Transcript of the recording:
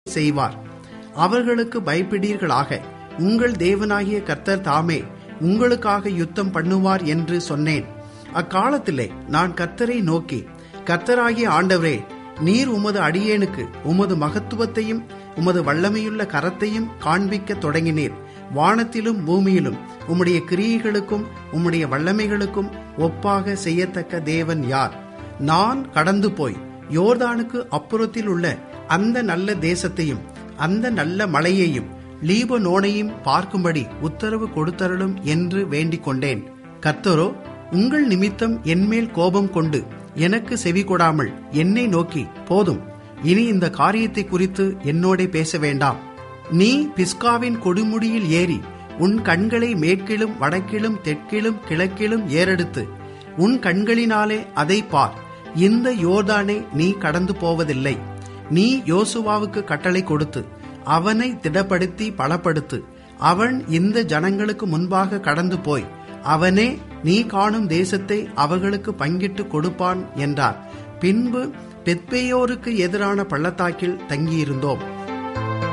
செய்வார் அவர்களுக்கு பயப்படீர்களாக உங்கள் தேவனாகிய கர்த்தர் தாமே உங்களுக்காக யுத்தம் பண்ணுவார் என்று சொன்னேன் அக்காலத்திலே நான் கர்த்தரை நோக்கி கர்த்தராகிய ஆண்டவரே நீர் உமது அடியேனுக்கு உமது மகத்துவத்தையும் உமது வல்லமையுள்ள கரத்தையும் காண்பிக்க தொடங்கினீர் வானத்திலும் பூமியிலும் உம்முடைய கிரியைகளுக்கும் உம்முடைய வல்லமைகளுக்கும் ஒப்பாக செய்யத்தக்க தேவன் யார் நான் கடந்து போய் யோர்தானுக்கு அப்புறத்தில் உள்ள அந்த நல்ல தேசத்தையும் அந்த நல்ல மலையையும் லீபனோனையும் பார்க்கும்படி உத்தரவு கொடுத்தருளும் என்று வேண்டிக் கொண்டேன் கர்த்தரோ உங்கள் நிமித்தம் என்மேல் கோபம் கொண்டு எனக்கு செவி கொடாமல் என்னை நோக்கி போதும் இனி இந்த காரியத்தை குறித்து என்னோட பேச வேண்டாம் நீ பிஸ்காவின் கொடுமுடியில் ஏறி உன் கண்களை மேற்கிலும் வடக்கிலும் தெற்கிலும் கிழக்கிலும் ஏறெடுத்து உன் கண்களினாலே அதை பார் இந்த யோர்தானை நீ கடந்து போவதில்லை நீ யோசுவாவுக்கு கட்டளை கொடுத்து அவனை திடப்படுத்தி பலப்படுத்து அவன் இந்த ஜனங்களுக்கு முன்பாக கடந்து போய் அவனே நீ காணும் தேசத்தை அவர்களுக்கு பங்கிட்டு கொடுப்பான் என்றார் பின்பு பெத்பேயோருக்கு எதிரான பள்ளத்தாக்கில் தங்கியிருந்தோம்